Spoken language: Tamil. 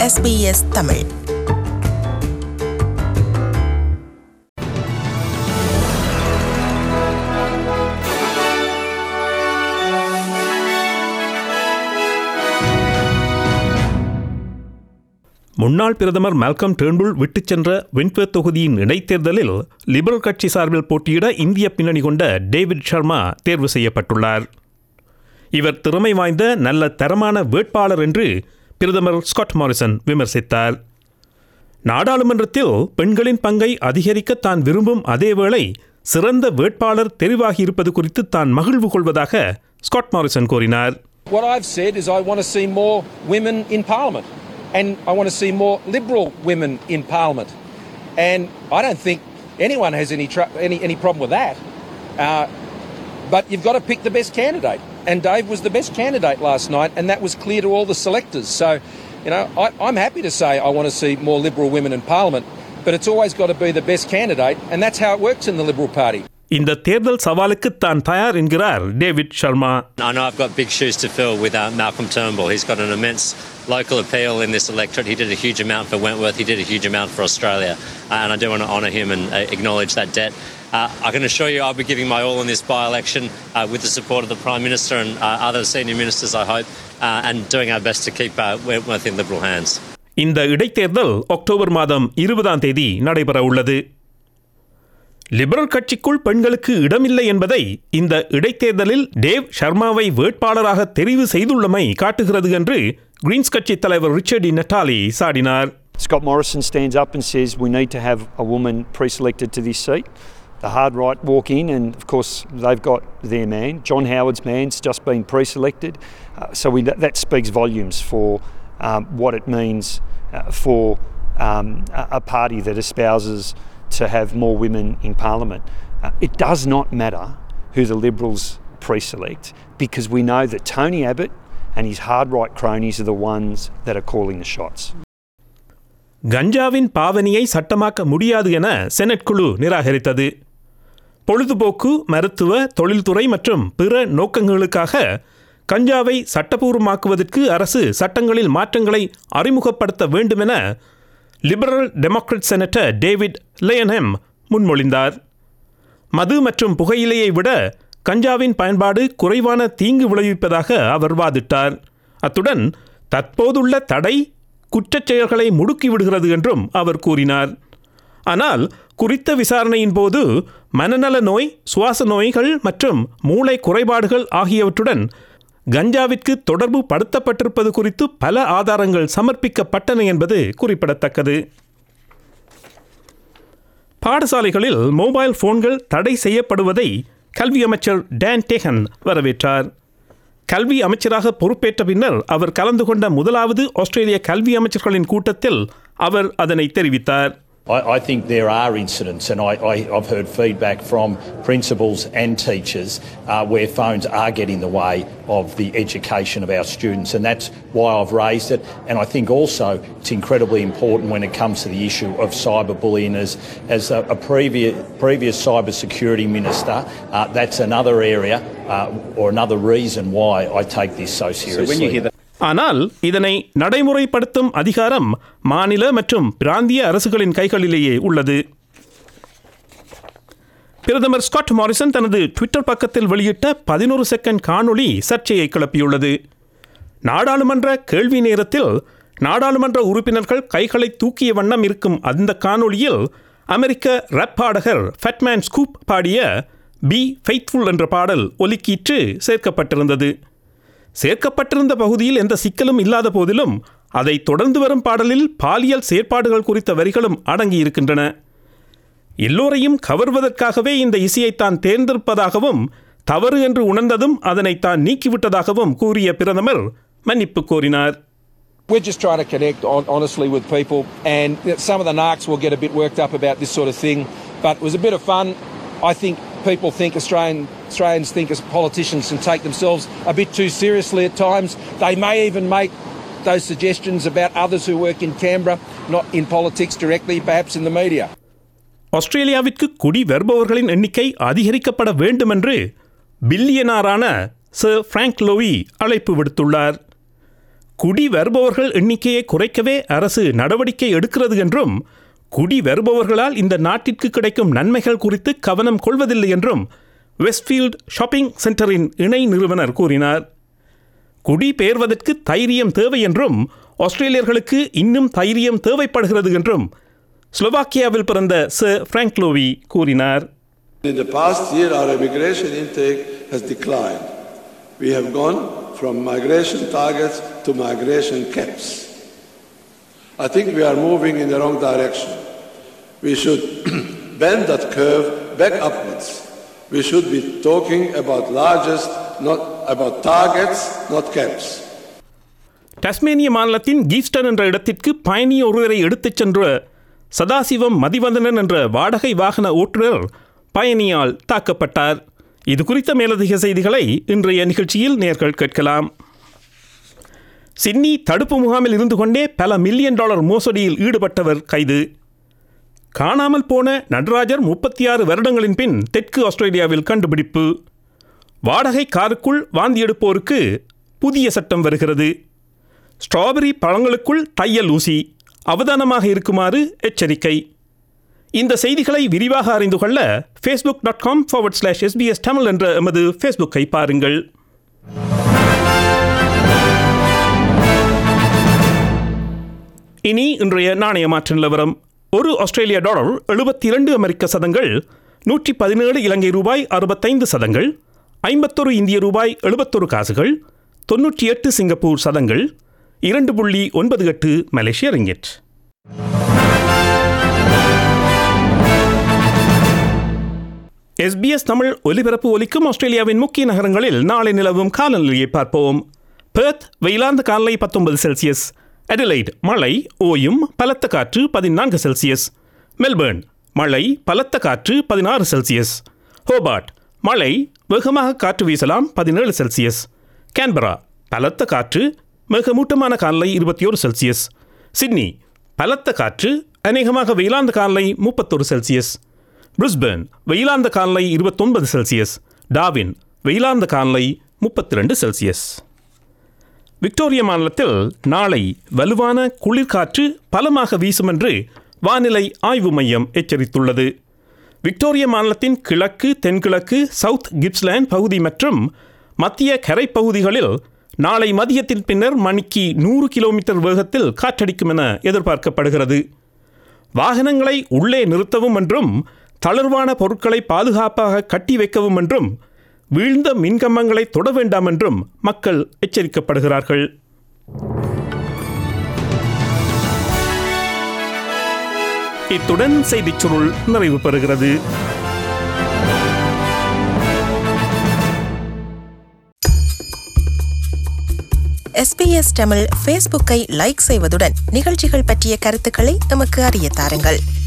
SBS தமிழ் முன்னாள் பிரதமர் மால்கம் டேர்ன்புல் விட்டுச் சென்ற வின்ட்வர்த் தொகுதியின் இடைத்தேர்தலில் லிபரல் கட்சி சார்பில் போட்டியிட இந்திய பின்னணி கொண்ட டேவிட் ஷர்மா தேர்வு செய்யப்பட்டுள்ளார் இவர் திறமை வாய்ந்த நல்ல தரமான வேட்பாளர் என்று பிரதமர் ஸ்காட் மாரிசன் விமர்சித்தார் நாடாளுமன்றத்தில் பெண்களின் பங்கை அதிகரிக்க தான் விரும்பும் அதேவேளை சிறந்த வேட்பாளர் தெரிவாகியிருப்பது குறித்து தான் மகிழ்வு கொள்வதாக ஸ்காட் மாரிசன் கூறினார் What I've said is I want to see more women in Parliament and I want to see more Liberal women in Parliament. And I don't think anyone has any, tr- any, any problem with that. Uh, but you've got to pick the best candidate. And Dave was the best candidate last night, and that was clear to all the selectors. So, you know, I, I'm happy to say I want to see more Liberal women in Parliament, but it's always got to be the best candidate, and that's how it works in the Liberal Party. இந்த தேர்தல் சவாலுக்கு தான் தயார் என்கிறார் David Sharma I know I've got big shoes to fill with uh, Malcolm Turnbull. He's got an immense local appeal in this electorate. He did a huge amount for Wentworth. He did a huge amount for Australia. Uh, and I do want to honour him and uh, acknowledge that debt. Uh, I can assure you I'll be giving my all in this by-election uh, with the support of the Prime Minister and uh, other senior ministers, I hope, uh, and doing our best to keep uh, Wentworth in Liberal hands. இந்த இடைத்தேர்தல் அக்டோபர் மாதம் இருபதாம் தேதி நடைபெற உள்ளது லிபரல் கட்சிக்குள் பெண்களுக்கு இடமில்லை என்பதை இந்த இடைத்தேர்தலில் டேவ் ஷர்மாவை வேட்பாளராக தெரிவு செய்துள்ளமை காட்டுகிறது என்று கிரீன்ஸ் கட்சி தலைவர் ரிச்சர்டி நட்டாலி சாடினார் Scott Morrison stands up and says we need to have a woman pre-selected to this seat. The hard right walk in, and of course they've got their man. John Howard's man's just been pre-selected, uh, so we, that, that speaks volumes for um, what it means uh, for um, a, a party that espouses to have more women in Parliament. Uh, it does not matter who the Liberals pre-select because we know that Tony Abbott and his hard right cronies are the ones that are calling the shots. கஞ்சாவின் பாவனையை சட்டமாக்க முடியாது என செனட் குழு நிராகரித்தது பொழுதுபோக்கு மருத்துவ தொழில்துறை மற்றும் பிற நோக்கங்களுக்காக கஞ்சாவை சட்டபூர்வமாக்குவதற்கு அரசு சட்டங்களில் மாற்றங்களை அறிமுகப்படுத்த வேண்டுமென லிபரல் டெமோக்ரட் செனட்டர் டேவிட் லேயன்ஹெம் முன்மொழிந்தார் மது மற்றும் புகையிலையை விட கஞ்சாவின் பயன்பாடு குறைவான தீங்கு விளைவிப்பதாக அவர் வாதிட்டார் அத்துடன் தற்போதுள்ள தடை குற்றச் செயல்களை முடுக்கிவிடுகிறது என்றும் அவர் கூறினார் ஆனால் குறித்த விசாரணையின் போது மனநல நோய் சுவாச நோய்கள் மற்றும் மூளை குறைபாடுகள் ஆகியவற்றுடன் கஞ்சாவிற்கு தொடர்பு படுத்தப்பட்டிருப்பது குறித்து பல ஆதாரங்கள் சமர்ப்பிக்கப்பட்டன என்பது குறிப்பிடத்தக்கது பாடசாலைகளில் மொபைல் போன்கள் தடை செய்யப்படுவதை கல்வி அமைச்சர் டேன் டேகன் வரவேற்றார் கல்வி அமைச்சராக பொறுப்பேற்ற பின்னர் அவர் கலந்து கொண்ட முதலாவது ஆஸ்திரேலிய கல்வி அமைச்சர்களின் கூட்டத்தில் அவர் அதனை தெரிவித்தார் I, I think there are incidents, and I, I, I've heard feedback from principals and teachers uh, where phones are getting in the way of the education of our students, and that's why I've raised it. And I think also it's incredibly important when it comes to the issue of cyberbullying. As, as a, a previous, previous cyber security minister, uh, that's another area uh, or another reason why I take this so seriously. ஆனால் இதனை நடைமுறைப்படுத்தும் அதிகாரம் மாநில மற்றும் பிராந்திய அரசுகளின் கைகளிலேயே உள்ளது பிரதமர் ஸ்காட் மாரிசன் தனது ட்விட்டர் பக்கத்தில் வெளியிட்ட பதினோரு செகண்ட் காணொளி சர்ச்சையை கிளப்பியுள்ளது நாடாளுமன்ற கேள்வி நேரத்தில் நாடாளுமன்ற உறுப்பினர்கள் கைகளை தூக்கிய வண்ணம் இருக்கும் அந்த காணொளியில் அமெரிக்க ரப் பாடகர் ஃபட்மேன் ஸ்கூப் பாடிய பி ஃபெய்த்ஃபுல் என்ற பாடல் ஒலிக்கீற்று சேர்க்கப்பட்டிருந்தது சேர்க்கப்பட்டிருந்த பகுதியில் எந்த சிக்கலும் இல்லாத போதிலும் அதை தொடர்ந்து வரும் பாடலில் பாலியல் செயற்பாடுகள் குறித்த வரிகளும் அடங்கியிருக்கின்றன எல்லோரையும் கவர்வதற்காகவே இந்த இசையை தான் தேர்ந்தெடுப்பதாகவும் தவறு என்று உணர்ந்ததும் அதனை தான் நீக்கிவிட்டதாகவும் கூறிய பிரதமர் மன்னிப்பு கோரினார் We're just trying to connect on, honestly with people, and you know, some of the narcs will get a bit worked up about this sort of thing. But it was a bit of fun. I think people think Australian Australians think as politicians can take themselves a bit too seriously at times. They may even make those suggestions about others who work in Canberra, not in politics directly, perhaps in the media. ஆஸ்திரேலியாவிற்கு குடி வருபவர்களின் எண்ணிக்கை அதிகரிக்கப்பட வேண்டும் என்று பில்லியனாரான சர் பிராங்க் லோவி அழைப்பு விடுத்துள்ளார் குடி வருபவர்கள் எண்ணிக்கையை குறைக்கவே அரசு நடவடிக்கை எடுக்கிறது என்றும் குடி வருபவர்களால் இந்த நாட்டிற்கு கிடைக்கும் நன்மைகள் குறித்து கவனம் கொள்வதில்லை என்றும் வெஸ்ட்ஃபீல்ட் ஷாப்பிங் சென்டரின் இணை நிறுவனர் கூறினார் குடிபெயர்வதற்கு தைரியம் தேவை என்றும் ஆஸ்திரேலியர்களுக்கு இன்னும் தைரியம் தேவைப்படுகிறது என்றும் ஸ்லோவாக்கியாவில் பிறந்த சர் பிராங்க்லோவி கூறினார் In the past year, our immigration intake has declined. We have gone from migration targets to migration caps. I think we are moving in the wrong direction. We should bend that curve back upwards. We should be talking about largest, not about targets, not caps. Tasmania மாநிலத்தின் கீஸ்டன் என்ற இடத்திற்கு பயணி ஒருவரை எடுத்துச் சென்ற சதாசிவம் மதிவதனன் என்ற வாடகை வாகன ஓட்டுநர் பயணியால் தாக்கப்பட்டார் இது குறித்த மேலதிக செய்திகளை இன்றைய நிகழ்ச்சியில் நேர்கள் கேட்கலாம் சிட்னி தடுப்பு முகாமில் இருந்து கொண்டே பல மில்லியன் டாலர் மோசடியில் ஈடுபட்டவர் கைது காணாமல் போன நடராஜர் முப்பத்தி ஆறு வருடங்களின் பின் தெற்கு ஆஸ்திரேலியாவில் கண்டுபிடிப்பு வாடகை காருக்குள் வாந்தி எடுப்போருக்கு புதிய சட்டம் வருகிறது ஸ்ட்ராபெரி பழங்களுக்குள் தையல் ஊசி அவதானமாக இருக்குமாறு எச்சரிக்கை இந்த செய்திகளை விரிவாக அறிந்து கொள்ள Facebook dot com forward slash SBS Tamil என்ற எமது ஃபேஸ்புக்கை பாருங்கள் இனி இன்றைய நாணய மாற்று நிலவரம் ஒரு ஆஸ்திரேலிய டாலர் எழுபத்தி இரண்டு அமெரிக்க சதங்கள் நூற்றி பதினேழு இலங்கை ரூபாய் அறுபத்தைந்து சதங்கள் ஐம்பத்தொரு இந்திய ரூபாய் எழுபத்தொரு காசுகள் தொன்னூற்றி எட்டு சிங்கப்பூர் சதங்கள் இரண்டு புள்ளி ஒன்பது எட்டு மலேசிய ரிங்கெட் எஸ்பிஎஸ் தமிழ் ஒலிபரப்பு ஒலிக்கும் ஆஸ்திரேலியாவின் முக்கிய நகரங்களில் நாளை நிலவும் காலநிலையை பார்ப்போம் பெர்த் வெயிலார்ந்த காலை பத்தொன்பது செல்சியஸ் அடிலைட் மழை ஓயும் பலத்த காற்று பதினான்கு செல்சியஸ் மெல்பர்ன் மழை பலத்த காற்று பதினாறு செல்சியஸ் ஹோபார்ட் மழை வேகமாக காற்று வீசலாம் பதினேழு செல்சியஸ் கேன்பரா பலத்த காற்று மிகமூட்டமான காலை இருபத்தி ஒரு செல்சியஸ் சிட்னி பலத்த காற்று அநேகமாக வெயிலாந்த காலை முப்பத்தொரு செல்சியஸ் பிரிஸ்பேர்ன் வெயிலாந்த காலை இருபத்தொன்பது செல்சியஸ் டாவின் வெயிலாந்த காலை முப்பத்தி ரெண்டு செல்சியஸ் விக்டோரியா மாநிலத்தில் நாளை வலுவான குளிர்காற்று பலமாக வீசும் என்று வானிலை ஆய்வு மையம் எச்சரித்துள்ளது விக்டோரியா மாநிலத்தின் கிழக்கு தென்கிழக்கு சவுத் கிப்ஸ்லேண்ட் பகுதி மற்றும் மத்திய கரை பகுதிகளில் நாளை மதியத்தின் பின்னர் மணிக்கு நூறு கிலோமீட்டர் வேகத்தில் காற்றடிக்கும் என எதிர்பார்க்கப்படுகிறது வாகனங்களை உள்ளே நிறுத்தவும் என்றும் தளர்வான பொருட்களை பாதுகாப்பாக கட்டி வைக்கவும் என்றும் வீழ்ந்த மின்கம்பங்களை தொட வேண்டாம் என்றும் மக்கள் எச்சரிக்கப்படுகிறார்கள் இத்துடன் செய்திச் சுருள் நிறைவு பெறுகிறது எஸ்பிஎஸ் தமிழ் ஃபேஸ்புக்கை லைக் செய்வதுடன் நிகழ்ச்சிகள் பற்றிய கருத்துக்களை எமக்கு அறிய தாருங்கள்